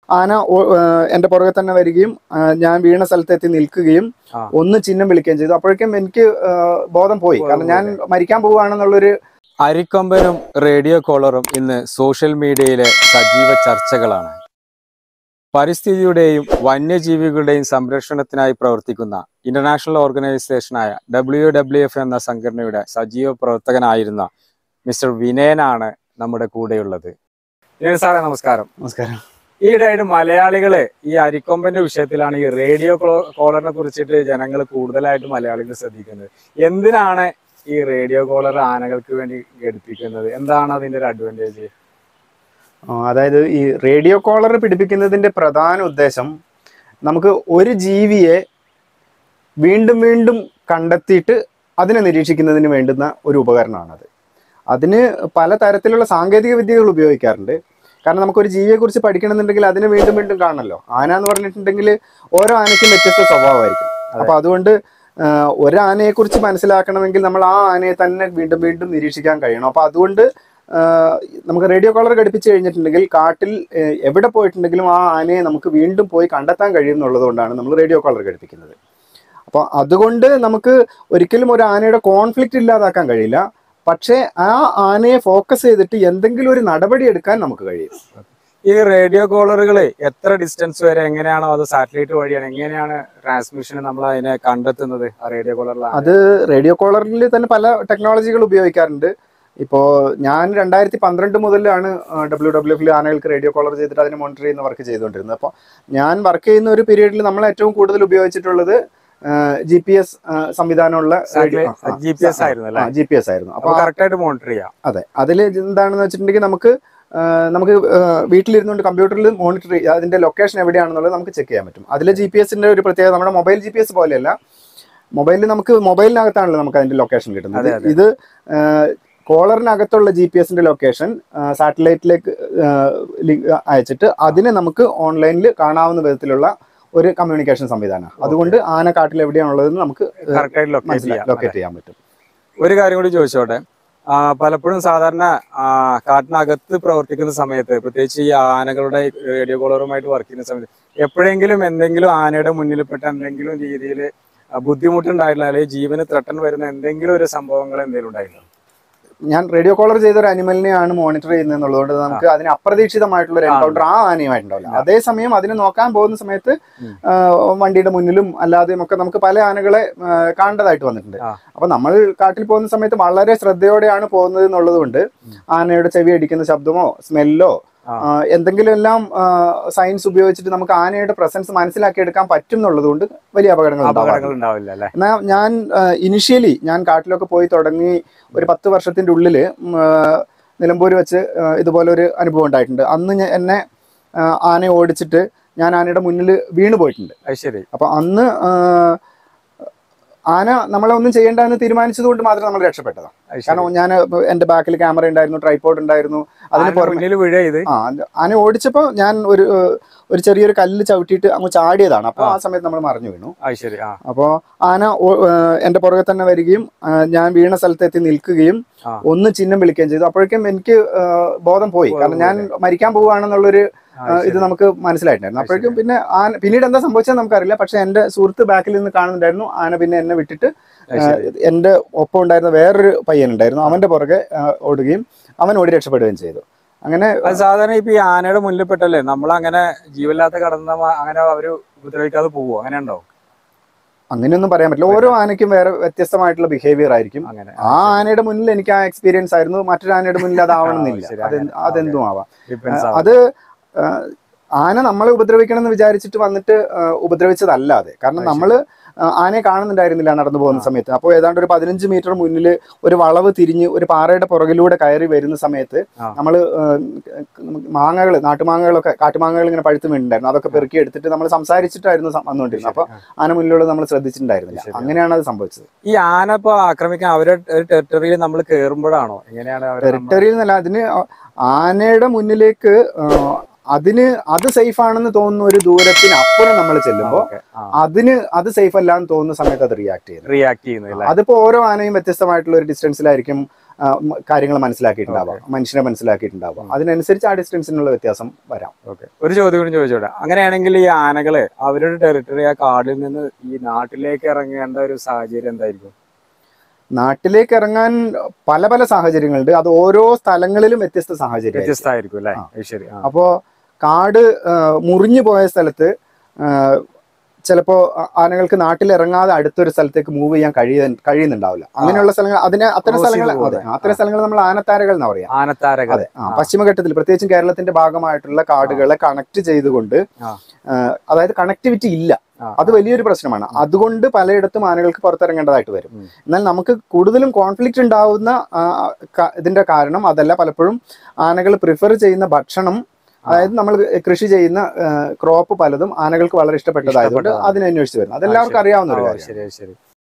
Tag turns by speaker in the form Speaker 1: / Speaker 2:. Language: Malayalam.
Speaker 1: ആന ഓ- ആ, എന്റെ പുറകെ തന്നെ വരികയും ആ, ഞാൻ വീണ സ്ഥലത്തെത്തി നിൽക്കുകയും
Speaker 2: ആ.
Speaker 1: ഒന്ന് ചിഹ്നം വിളിക്കുകയും ചെയ്തു അപ്പോഴേക്കും എനിക്ക് ആ, ബോധം പോയി കാരണം ഞാൻ മരിക്കാൻ പോവുകയാണെന്നുള്ളൊരു
Speaker 2: അരിക്കൊമ്പനും റേഡിയോ കോളറും ഇന്ന് സോഷ്യൽ മീഡിയയിലെ സജീവ ചർച്ചകളാണ് പരിസ്ഥിതിയുടെയും വന്യജീവികളുടെയും സംരക്ഷണത്തിനായി പ്രവർത്തിക്കുന്ന ഇന്റർനാഷണൽ ഓർഗനൈസേഷനായ ഡബ്ല്യു ഡബ്ല്യു എഫ് എന്ന സംഘടനയുടെ സജീവ പ്രവർത്തകനായിരുന്ന മിസ്റ്റർ വിനയനാണ് നമ്മുടെ കൂടെയുള്ളത് വിനയൻ സാറേ നമസ്കാരം
Speaker 1: നമസ്കാരം
Speaker 2: ഈയിടെയായിട്ട് മലയാളികള് ഈ അരിക്കൊമ്പന്റെ വിഷയത്തിലാണ് ഈ റേഡിയോ കോളറിനെ കുറിച്ചിട്ട് ജനങ്ങൾ കൂടുതലായിട്ട് മലയാളികൾ ശ്രദ്ധിക്കുന്നത് എന്തിനാണ് ഈ റേഡിയോ കോളർ ആനകൾക്ക് വേണ്ടി ഘടിപ്പിക്കുന്നത് എന്താണ് അതിന്റെ ഒരു അഡ്വാൻറ്റേജ്
Speaker 1: ആ, അതായത് ഈ റേഡിയോ കോളർ പിടിപ്പിക്കുന്നതിന്റെ പ്രധാന ഉദ്ദേശം നമുക്ക് ഒരു ജീവിയെ വീണ്ടും വീണ്ടും കണ്ടെത്തിയിട്ട് അതിനെ നിരീക്ഷിക്കുന്നതിന് വേണ്ടുന്ന ഒരു ഉപകരണമാണത് അതിന് പല തരത്തിലുള്ള സാങ്കേതിക വിദ്യകൾ ഉപയോഗിക്കാറുണ്ട് കാരണം നമുക്കൊരു ജീവിയെക്കുറിച്ച് പഠിക്കണമെന്നുണ്ടെങ്കിൽ അതിനെ വീണ്ടും വീണ്ടും കാണണമല്ലോ ആന എന്ന് പറഞ്ഞിട്ടുണ്ടെങ്കിൽ ഓരോ ആനയ്ക്കും വ്യത്യസ്ത സ്വഭാവമായിരിക്കും അപ്പൊ അതുകൊണ്ട് ആഹ്, ഒരു ആനയെക്കുറിച്ച് മനസ്സിലാക്കണമെങ്കിൽ നമ്മൾ ആ ആനയെ തന്നെ വീണ്ടും വീണ്ടും നിരീക്ഷിക്കാൻ കഴിയണം അപ്പൊ അതുകൊണ്ട് ആഹ്, നമുക്ക് റേഡിയോ കോളർ ഘടിപ്പിച്ച് കഴിഞ്ഞിട്ടുണ്ടെങ്കിൽ കാട്ടിൽ ഏഹ്, എവിടെ പോയിട്ടുണ്ടെങ്കിലും ആ ആനയെ നമുക്ക് വീണ്ടും പോയി കണ്ടെത്താൻ കഴിയും എന്നുള്ളത് കൊണ്ടാണ് നമ്മൾ റേഡിയോ കോളർ ഘടിപ്പിക്കുന്നത് അപ്പോൾ അതുകൊണ്ട് നമുക്ക് ഒരിക്കലും ഒരു ആനയുടെ കോൺഫ്ലിക്റ്റ് ഇല്ലാതാക്കാൻ കഴിയില്ല പക്ഷേ ആ ആനയെ ഫോക്കസ് ചെയ്തിട്ട് എന്തെങ്കിലും ഒരു നടപടി എടുക്കാൻ നമുക്ക് കഴിയും
Speaker 2: ഈ റേഡിയോ കോളറുകൾ എത്ര ഡിസ്റ്റൻസ് വരെ എങ്ങനെയാണോ അത് സാറ്റലൈറ്റ് വഴിയാണ് എങ്ങനെയാണ് ട്രാൻസ്മിഷൻ നമ്മൾ അതിനെ കണ്ടെത്തുന്നത് ആ റേഡിയോ കോളറിലാണ്
Speaker 1: അത് റേഡിയോ കോളറിൽ തന്നെ പല ടെക്നോളജികൾ ഉപയോഗിക്കാറുണ്ട് ഇപ്പോൾ ഞാൻ രണ്ടായിരത്തി പന്ത്രണ്ട് മുതലാണ് ഡബ്ല്യൂ ഡബ്ല്യു എഫിൽ ആനകൾക്ക് റേഡിയോ കോളർ ചെയ്തിട്ട് അതിനെ മോണിറ്റർ ചെയ്യുന്ന വർക്ക് ചെയ്തുകൊണ്ടിരുന്നത് അപ്പോൾ ഞാൻ വർക്ക് ചെയ്യുന്ന ഒരു പീരീഡിൽ നമ്മൾ ഏറ്റവും കൂടുതൽ ഉപയോഗിച്ചിട്ടുള്ളത് ജി പി എസ് സംവിധാനമുള്ള
Speaker 2: ജി പി എസ് ആയിരുന്നു അല്ലേ
Speaker 1: ജി പി എസ് ആയിരുന്നു
Speaker 2: അപ്പൊ
Speaker 1: അപ്പോൾ
Speaker 2: കറക്റ്റ് ആയിട്ട് മോണിറ്റർ ചെയ്യാം
Speaker 1: അതെ അതിൽ എന്താണെന്ന് വെച്ചിട്ടുണ്ടെങ്കിൽ നമുക്ക് ആ, നമുക്ക് ആ, വീട്ടിലിരുന്നുകൊണ്ട് കമ്പ്യൂട്ടറിൽ മോണിറ്റർ ചെയ്യുക അതിന്റെ ലൊക്കേഷൻ എവിടെയാണെന്നുള്ളത് നമുക്ക് ചെക്ക് ചെയ്യാൻ പറ്റും അതിൽ ജി പി എസിന്റെ ഒരു പ്രത്യേകത നമ്മുടെ മൊബൈൽ ജി പി എസ് പോലെയല്ല മൊബൈലിൽ നമുക്ക് മൊബൈലിനകത്താണല്ലോ നമുക്ക് അതിന്റെ ലൊക്കേഷൻ കിട്ടുന്നത്
Speaker 2: അതെ, അതെ.
Speaker 1: ഇത് ആ, കോളറിനകത്തുള്ള ജി പി എസിന്റെ ലൊക്കേഷൻ സാറ്റലൈറ്റിലേക്ക് അയച്ചിട്ട് അതിനെ നമുക്ക് ഓൺലൈനിൽ കാണാവുന്ന വിധത്തിലുള്ള ഒരു കമ്മ്യൂണിക്കേഷൻ സംവിധാനം അതുകൊണ്ട് ആന കാട്ടിൽ എവിടെയാണുള്ളതെന്ന് നമുക്ക്
Speaker 2: കറക്റ്റ് ആയിട്ട് ലൊക്കേറ്റ് ചെയ്യാം
Speaker 1: ലൊക്കേറ്റ് ചെയ്യാൻ പറ്റും
Speaker 2: ഒരു കാര്യം കൂടി ചോദിച്ചോട്ടെ ആ, പലപ്പോഴും സാധാരണ ആ, കാട്ടിനകത്ത് പ്രവർത്തിക്കുന്ന സമയത്ത് പ്രത്യേകിച്ച് ഈ ആനകളുടെ റേഡിയോ കോളറുമായിട്ട് വർക്ക് ചെയ്യുന്ന സമയത്ത് എപ്പോഴെങ്കിലും എന്തെങ്കിലും ആനയുടെ മുന്നിൽപ്പെട്ട എന്തെങ്കിലും രീതിയിൽ ബുദ്ധിമുട്ടുണ്ടായിട്ടില്ല അല്ലെങ്കിൽ ജീവന് ത്രട്ടൻ വരുന്ന എന്തെങ്കിലും ഒരു സംഭവങ്ങൾ എന്തെങ്കിലും ഉണ്ടായിട്ടുണ്ടോ
Speaker 1: ഞാൻ റേഡിയോ കോളർ ചെയ്ത ഒരു അനിമലിനെയാണ് മോണിറ്റർ ചെയ്യുന്നത് എന്നുള്ളതുകൊണ്ട് നമുക്ക് അതിന് അപ്രതീക്ഷിതമായിട്ടുള്ള ഒരു എൻകൗണ്ടർ ആ ആനയുമായിട്ടുണ്ടാവില്ല അതേസമയം അതിനെ നോക്കാൻ പോകുന്ന സമയത്ത്
Speaker 2: ഉം.
Speaker 1: ആ, വണ്ടിയുടെ മുന്നിലും അല്ലാതെയും ഒക്കെ നമുക്ക് പല ആനകളെ ആ, കാണേണ്ടതായിട്ട് വന്നിട്ടുണ്ട്
Speaker 2: ആ.
Speaker 1: അപ്പൊ നമ്മൾ കാട്ടിൽ പോകുന്ന സമയത്ത് വളരെ ശ്രദ്ധയോടെയാണ് പോകുന്നത് എന്നുള്ളത് കൊണ്ട് ആനയുടെ ചെവി അടിക്കുന്ന ശബ്ദമോ സ്മെല്ലോ
Speaker 2: ആ.
Speaker 1: എന്തെങ്കിലും എല്ലാം സയൻസ് ഉപയോഗിച്ചിട്ട് നമുക്ക് ആനയുടെ പ്രസൻസ് മനസ്സിലാക്കിയെടുക്കാൻ പറ്റും എന്നുള്ളത് കൊണ്ട് വലിയ അപകടങ്ങൾ ഉണ്ടാവാറില്ല.
Speaker 2: അപകടങ്ങൾ ഉണ്ടാവില്ല അല്ലെ
Speaker 1: എന്നാ ഞാൻ ഇനിഷ്യലി ഞാൻ കാട്ടിലൊക്കെ പോയി തുടങ്ങി ഒരു പത്ത് വർഷത്തിന്റെ ഉള്ളില് ഉം, ആ, നിലമ്പൂർ വെച്ച് ആ, ഇതുപോലെ ഒരു അനുഭവം ഉണ്ടായിട്ടുണ്ട് അന്ന് ഞാൻ എന്നെ ആ, ആനയെ ഓടിച്ചിട്ട് ഞാൻ ആനയുടെ മുന്നിൽ വീണ് പോയിട്ടുണ്ട്
Speaker 2: അത് ശരി
Speaker 1: അപ്പൊ അന്ന് ആ, ആന നമ്മളെ ഒന്നും ചെയ്യേണ്ട എന്ന് തീരുമാനിച്ചത് കൊണ്ട് മാത്രം നമ്മൾ രക്ഷപ്പെട്ടതാണ്
Speaker 2: അത് ശരി.
Speaker 1: കാരണം ഞാൻ എന്റെ ബാക്കിൽ ക്യാമറ ഉണ്ടായിരുന്നു ട്രൈപോഡ് ഉണ്ടായിരുന്നു അതിന്
Speaker 2: ആനയുടെ
Speaker 1: പുറമെ
Speaker 2: മുന്നിൽ വീഴ ഇത്
Speaker 1: ആ അത് ആന ഓടിച്ചപ്പോൾ ഞാൻ ഒരു ഏഹ്, ഒരു ചെറിയൊരു കല്ല് ചവിട്ടിയിട്ട് അങ്ങ് ചാടിയതാണ് അപ്പോൾ ആ സമയത്ത് നമ്മൾ മറിഞ്ഞു വീണു
Speaker 2: അത് ശരി ആ
Speaker 1: അപ്പോൾ ആന ഓ- ഏഹ് എന്റെ പുറകെ തന്നെ വരികയും ആ, ഞാൻ വീണ സ്ഥലത്തെത്തി നിൽക്കുകയും
Speaker 2: ആ.
Speaker 1: ഒന്ന് ചിഹ്നം വിളിക്കുകയും ചെയ്തു അപ്പോഴേക്കും എനിക്ക് ഏഹ്, ബോധം പോയി
Speaker 2: ബോധം
Speaker 1: കാരണം ഞാൻ മരിക്കാൻ പോവുകയാണെന്നുള്ളൊരു
Speaker 2: ആ,
Speaker 1: ഏഹ്, ഇത്
Speaker 2: ശരി.
Speaker 1: നമുക്ക് മനസ്സിലായിട്ടുണ്ടായിരുന്നു
Speaker 2: അത്
Speaker 1: അപ്പോഴേക്കും പിന്നെ ആന പിന്നീട് എന്താ സംഭവിച്ചത് നമുക്കറിയില്ല പക്ഷെ എന്റെ സുഹൃത്ത് ബാക്കിൽ നിന്ന് കാണുന്നുണ്ടായിരുന്നു ആന പിന്നെ എന്നെ വിട്ടിട്ട്
Speaker 2: അത് ശരി.
Speaker 1: ഏഹ്, എന്റെ ഒപ്പം ഉണ്ടായിരുന്ന വേറൊരു പയ്യൻ ഉണ്ടായിരുന്നു അവന്റെ പുറകെ ഏഹ്, ഓടുകയും അവൻ ഓടി രക്ഷപ്പെടുകയും ചെയ്തു അങ്ങനെ
Speaker 2: അത് സാധാരണ ഇപ്പൊ ഈ ആനയുടെ മുന്നിൽ പെട്ടല്ലേ നമ്മൾ അങ്ങനെ ജീവനില്ലാത്ത കടന്ന മ- അങ്ങനെ അവര് ഉപദ്രവിക്കാതെ പോവോ അങ്ങനെ ഉണ്ടോ
Speaker 1: അങ്ങനെയൊന്നും പറയാൻ പറ്റില്ല ഓരോ ആനയ്ക്കും വേറെ വ്യത്യസ്തമായിട്ടുള്ള ബിഹേവിയർ ആയിരിക്കും
Speaker 2: അങ്ങനെ
Speaker 1: ആ ആനയുടെ മുന്നിൽ എനിക്ക് ആ എക്സ്പീരിയൻസ് ആയിരുന്നു മറ്റൊരു ആനയുടെ മുന്നിൽ അതാവണമെന്നില്ല
Speaker 2: ആ, ശരി,
Speaker 1: അത്
Speaker 2: അങ്ങനെ.
Speaker 1: അതെന്തും ആവാം
Speaker 2: ഡിപ്പെൻസ്
Speaker 1: അത് ആ, ആന നമ്മളെ ഉപദ്രവിക്കണം എന്ന് വിചാരിച്ചിട്ട് വന്നിട്ട് ആ, ഉപദ്രവിച്ചതല്ലാതെ കാരണം
Speaker 2: അത്
Speaker 1: നമ്മൾ ആനയെ കാണുന്നുണ്ടായിരുന്നില്ല നടന്നു പോകുന്ന സമയത്ത് അപ്പോൾ ഏതാണ്ട് ഒരു പതിനഞ്ച് മീറ്റർ മുന്നിൽ ഒരു വളവ് തിരിഞ്ഞ് ഒരു പാറയുടെ പുറകിലൂടെ കയറി വരുന്ന സമയത്ത്
Speaker 2: ആ.
Speaker 1: നമ്മൾ മാങ്ങകൾ നാട്ടുമാങ്ങകളൊക്കെ കാട്ടുമാങ്ങകൾ ഇങ്ങനെ പഴുത്ത് വീണിട്ടുണ്ടായിരുന്നു അതൊക്കെ പെറുക്കി എടുത്തിട്ട് നമ്മൾ സംസാരിച്ചിട്ടായിരുന്നു സം- വന്നുകൊണ്ടിരുന്നത് അപ്പോൾ ആന മുന്നിലുള്ളത് നമ്മൾ ശ്രദ്ധിച്ചിട്ടുണ്ടായിരുന്നില്ല
Speaker 2: ശരി.
Speaker 1: അങ്ങനെയാണ് അത് സംഭവിച്ചത്
Speaker 2: ഈ ആന ഇപ്പൊ ആക്രമിക്കാൻ അവരുടെ ഒരു ടെറിട്ടറിയിൽ നമ്മൾ കേറുമ്പോഴാണോ എങ്ങനെയാണ് അവരെ നമ്മ-
Speaker 1: ടെറിട്ടറിയിൽ നിന്നല്ല അതിന് ആനയുടെ മുന്നിലേക്ക് ആ, അതിന് അത് സേഫ് ആണെന്ന് തോന്നുന്ന ഒരു ദൂരത്തിന് അപ്പുറം നമ്മൾ ചെല്ലുമ്പോൾ
Speaker 2: ഓക്കേ. ആ.
Speaker 1: അതിന് അത് സേഫ് അല്ല എന്ന് തോന്നുന്ന സമയത്ത് അത് റിയാക്ട് ചെയ്യുന്നത്
Speaker 2: റിയാക്ട് ചെയ്യുന്നില്ല
Speaker 1: അതിപ്പോ ഓരോ ആനയും വ്യത്യസ്തമായിട്ടുള്ള ഒരു ഡിസ്റ്റൻസിലായിരിക്കും കാര്യങ്ങൾ മനസ്സിലാക്കിയിട്ടുണ്ടാവാം മനുഷ്യനെ മനസ്സിലാക്കിയിട്ടുണ്ടാവാം അതിനനുസരിച്ച് ആ ഡിസ്റ്റൻസിനുള്ള വ്യത്യാസം വരാം
Speaker 2: ഓക്കെ ഒരു ചോദ്യം കൂടി ചോദിച്ചോട്ടെ അങ്ങനെയാണെങ്കിൽ ഈ ആനകള് അവരുടെ ടെറിട്ടറി ആ കാടിൽ നിന്ന് ഈ നാട്ടിലേക്ക് ഇറങ്ങേണ്ട ഒരു സാഹചര്യം എന്തായിരിക്കും
Speaker 1: നാട്ടിലേക്ക് ഇറങ്ങാൻ പല പല സാഹചര്യങ്ങളുണ്ട് അത് ഓരോ സ്ഥലങ്ങളിലും വ്യത്യസ്ത സാഹചര്യം
Speaker 2: വ്യത്യസ്തമായിരിക്കും അല്ലേ
Speaker 1: ആ.
Speaker 2: അത് ശരി ആ.
Speaker 1: അപ്പോ കാട് ആ, മുറിഞ്ഞു പോയ സ്ഥലത്ത് ആ, ചിലപ്പോ ആ- ആനകൾക്ക് നാട്ടിൽ ഇറങ്ങാതെ അടുത്തൊരു സ്ഥലത്തേക്ക് മൂവ് ചെയ്യാൻ കഴിയ കഴിയുന്നുണ്ടാവില്ല അങ്ങനെയുള്ള സ്ഥലങ്ങൾ അതിന് അത്തരം
Speaker 2: Cross ചെയ്ത്
Speaker 1: സ്ഥലങ്ങൾ അതെ
Speaker 2: പോകുന്നത്.
Speaker 1: അത്തരം സ്ഥലങ്ങൾ നമ്മൾ ആനത്താരകൾ എന്ന് പറയാം
Speaker 2: ആനത്താരകൾ
Speaker 1: അതെ ആ, പശ്ചിമഘട്ടത്തിൽ പ്രത്യേകിച്ചും കേരളത്തിന്റെ ഭാഗമായിട്ടുള്ള കാടുകളെ കണക്ട് ചെയ്തുകൊണ്ട്
Speaker 2: ആ.
Speaker 1: ആ, അതായത് കണക്ടിവിറ്റി ഇല്ല
Speaker 2: ആ.
Speaker 1: അത് വലിയൊരു പ്രശ്നമാണ് അതുകൊണ്ട് പലയിടത്തും ആനകൾക്ക് പുറത്തിറങ്ങേണ്ടതായിട്ട് വരും
Speaker 2: ഉം.
Speaker 1: എന്നാൽ നമുക്ക് കൂടുതലും കോൺഫ്ലിക്റ്റ് ഉണ്ടാവുന്ന ആ, ക- ഇതിന്റെ കാരണം അതല്ല പലപ്പോഴും ആനകൾ പ്രിഫർ ചെയ്യുന്ന ഭക്ഷണം അതായത് നമ്മൾ കൃഷി ചെയ്യുന്ന ക്രോപ്പ് പലതും ആനകൾക്ക് വളരെ ഇഷ്ടപ്പെട്ടതായതുകൊണ്ട്
Speaker 2: ഇഷ്ടപ്പെട്ടതാണ്.
Speaker 1: അതിനന്വേഷിച്ച് വരുന്നു അതെല്ലാവർക്കും അറിയാവുന്ന ഒരു
Speaker 2: ഓ,
Speaker 1: കാര്യമാണ്
Speaker 2: ശരി ശരി